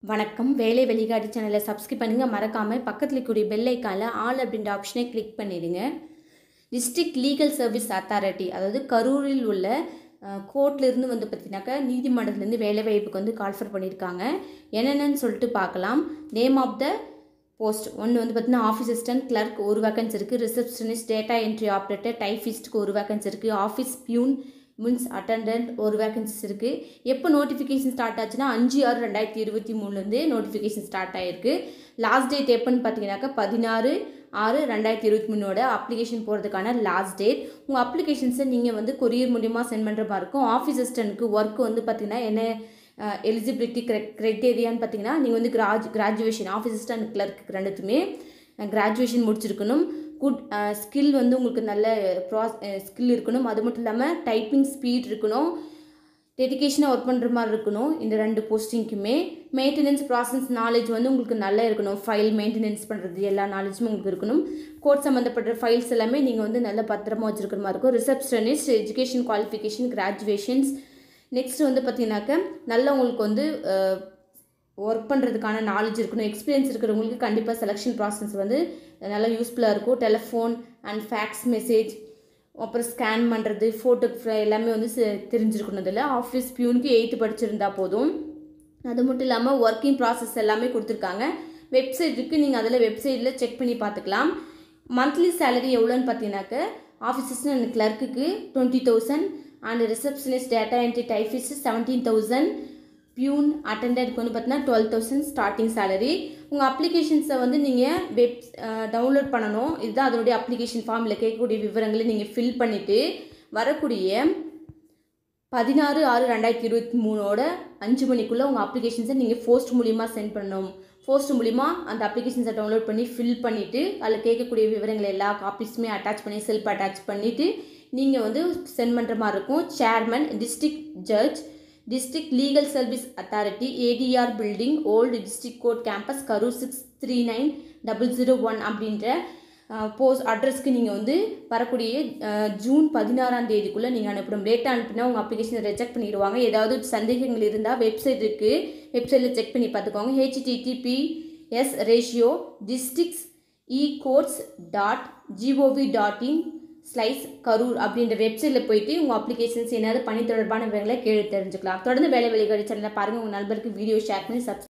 வணக்கம் வேலை வெளிகாட்டி சேனலை சப்ஸ்கிரைப் பண்ணுங்கள் மறக்காமல் பக்கத்தில் இருக்கக்கூடிய பெல் ஐக்கானில் ஆல் அப்படின்ற ஆப்ஷனை கிளிக் பண்ணிடுங்க டிஸ்ட்ரிக்ட் லீகல் சர்வீஸ் அத்தாரிட்டி அதாவது கரூரில் உள்ள கோர்ட்லேருந்து வந்து பார்த்தீங்கன்னாக்கா நீதிமன்றத்துலேருந்து வேலை வாய்ப்புக்கு வந்து கால்ஃபர் பண்ணியிருக்காங்க என்னென்னு சொல்லிட்டு பார்க்கலாம் நேம் ஆஃப் த போஸ்ட் ஒன்று வந்து பார்த்தீங்கன்னா ஆஃபீஸ் அசிஸ்டன்ட் கிளர்க் ஒரு வேக்கன்ஸ் இருக்குது ரிசப்ஷனிஸ்ட் டேட்டா என்ட்ரி ஆப்ரேட்டர் டைஃபிஸ்ட்டுக்கு ஒரு வேக்கன்ஸ் இருக்குது ஆஃபீஸ் பியூன் மீன்ஸ் அட்டண்டன்ட் ஒரு வேகன்சிஸ் இருக்குது எப்போ நோட்டிஃபிகேஷன் ஸ்டார்ட் ஆச்சுன்னா அஞ்சு ஆறு ரெண்டாயிரத்தி இருபத்தி மூணுலேருந்து நோட்டிஃபிகேஷன் ஸ்டார்ட் ஆகிருக்கு லாஸ்ட் டேட் எப்போன்னு பார்த்தீங்கன்னாக்கா பதினாறு ஆறு ரெண்டாயிரத்தி இருபத்தி மூணோட அப்ளிகேஷன் போகிறதுக்கான லாஸ்ட் டேட் உங்கள் அப்ளிகேஷன்ஸை நீங்கள் வந்து கொரியர் மூலியமாக சென்ட் பண்ணுற மாதிரி இருக்கும் ஆஃபீஸ் அசிஸ்டன்ட்க்கு ஒர்க் வந்து பார்த்தீங்கன்னா என்ன எலிஜிபிலிட்டி க்ரை க்ரைட்டேரியான்னு பார்த்தீங்கன்னா நீங்கள் வந்து grad graduation office assistant clerk ரெண்டுத்துமே கிராஜுவேஷன் முடிச்சிருக்கணும் குட் ஸ்கில் வந்து உங்களுக்கு நல்ல ப்ராஸ் ஸ்கில் இருக்கணும் அது மட்டும் இல்லாமல் டைப்பிங் ஸ்பீட் இருக்கணும் டெடிக்கேஷனாக ஒர்க் பண்ணுற மாதிரி இருக்கணும் இந்த ரெண்டு போஸ்டிங்க்குமே மெயின்டெனன்ஸ் ப்ராசஸ் நாலேஜ் வந்து உங்களுக்கு நல்லா இருக்கணும் ஃபைல் மெயின்டெனன்ஸ் பண்ணுறது எல்லா நாலேஜும் உங்களுக்கு இருக்கணும் கோர்ட் சம்மந்தப்பட்ட ஃபைல்ஸ் எல்லாமே நீங்கள் வந்து நல்ல பத்திரமா வச்சுருக்கிற மாதிரி இருக்கும் receptionist education qualification graduations next வந்து பார்த்தீங்கன்னாக்க நல்ல உங்களுக்கு வந்து ஒர்க் பண்ணுறதுக்கான நாலேஜ் இருக்கணும் எக்ஸ்பீரியன்ஸ் இருக்கிறவங்களுக்கு கண்டிப்பாக செலெக்ஷன் ப்ராசஸ் வந்து நல்லா யூஸ்ஃபுல்லாக இருக்கும் டெலிஃபோன் அண்ட் ஃபேக்ஸ் மெசேஜ் அப்புறம் ஸ்கேன் பண்ணுறது ஃபோட்டோ எல்லாமே வந்து தெரிஞ்சிருக்கணும் இதில் ஆஃபீஸ் பியூனுக்கு எயித்து படிச்சிருந்தா போதும் அது மட்டும் இல்லாமல் ஒர்க்கிங் ப்ராசஸ் எல்லாமே கொடுத்துருக்காங்க வெப்சைட் இருக்குது நீங்கள் அதில் வெப்சைட்டில் செக் பண்ணி பார்த்துக்கலாம் மந்த்லி சேலரி எவ்வளோன்னு பார்த்தீங்கன்னாக்க ஆஃபீஸஸ் அண்ட் கிளர்க்குக்கு twenty thousand and receptionist data entry typist seventeen thousand peon அட்டண்டன்ட்க்கு வந்து பார்த்தீங்கன்னா டுவெல் தௌசண்ட் ஸ்டார்டிங் சேலரி உங்கள் அப்ளிகேஷன்ஸை வந்து நீங்கள் வெப் டவுன்லோட் பண்ணணும் இதுதான் அதனுடைய அப்ளிகேஷன் ஃபார்மில் கேட்கக்கூடிய விவரங்களை நீங்கள் ஃபில் பண்ணிவிட்டு வரக்கூடிய பதினாறு ஆறு ரெண்டாயிரத்தி இருபத்தி மூணோட அஞ்சு மணிக்குள்ளே உங்கள் அப்ளிகேஷன்ஸை நீங்கள் போஸ்ட் மூலிமா சென்ட் பண்ணணும் போஸ்ட் மூலிமா அந்த அப்ளிகேஷன்ஸை டவுன்லோட் பண்ணி ஃபில் பண்ணிவிட்டு அதில் கேட்கக்கூடிய விவரங்கள் எல்லா காப்பீஸுமே அட்டாச் பண்ணி செல்ஃப் அட்டாச் பண்ணிவிட்டு நீங்கள் வந்து சென்ட் பண்ணுற மாதிரி இருக்கும் chairman district judge district legal service authority ADR building old district court campus Karur six three nine double zero one அப்படின்ற போஸ்ட் அட்ரஸ்க்கு நீங்கள் வந்து வரக்கூடிய ஜூன் பதினாறாம் தேதிக்குள்ளே நீங்கள் அனுப்பணும் லேட்டாக அனுப்பினா உங்கள் அப்ளிகேஷனை ரிஜெக்ட் பண்ணிடுவாங்க ஏதாவது சந்தேகங்கள் இருந்தால் வெப்சைட் இருக்குது வெப்சைட்டில் செக் பண்ணி பார்த்துக்கோங்க ஹெச்டிடிபி எஸ் ரேஷியோ districts e courts dot gov dot in slash Karur அப்படின்ற வெப்சைட்டில் போயிட்டு உங்கள் அப்ளிகேஷன்ஸ் என்னது பணி தொடர்பான விவரங்களை கேட்டு தெரிஞ்சுக்கலாம் தொடர்ந்து வேலை வெளிக்காடு சேனலை பாருங்கள் உங்கள் நண்பருக்கு வீடியோ ஷேர் பண்ணி சப்ஸ்